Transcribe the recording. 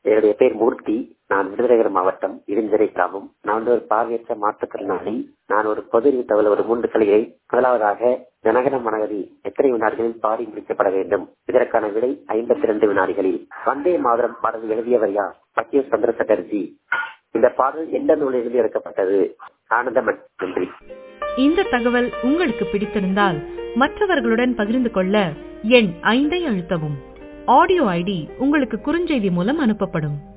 என்னுடைய பேர் மூர்த்தி நான் விருதுநகர் மாவட்டம் இடிஞ்சரை கிராமம் நான் வந்து ஒரு பார்வையற்ற மாற்றுத்திறனாளி நான் ஒரு பொது தகவல் ஒரு மூன்று கலையை முதலாவதாக ஜனகன மனகதி எத்தனை வினாடிகளில் பாடி முடிக்கப்பட வேண்டும் இதற்கான விடை ஐம்பத்தி ரெண்டு வினாடிகளில் வந்தே மாதரம் பாடல் எழுதியவர் யார் பக்கிய சந்திர சட்டர்ஜி இந்த பாடல் எந்த நூலிலிருந்து எடுக்கப்பட்டது ஆனந்தமன் நன்றி இந்த தகவல் உங்களுக்கு பிடித்திருந்தால் மற்றவர்களுடன் பகிர்ந்து கொள்ள எண் ஐந்தை அழுத்தவும் ஆடியோ ஐடி உங்களுக்கு குறுஞ்செய்தி மூலம் அனுப்பப்படும்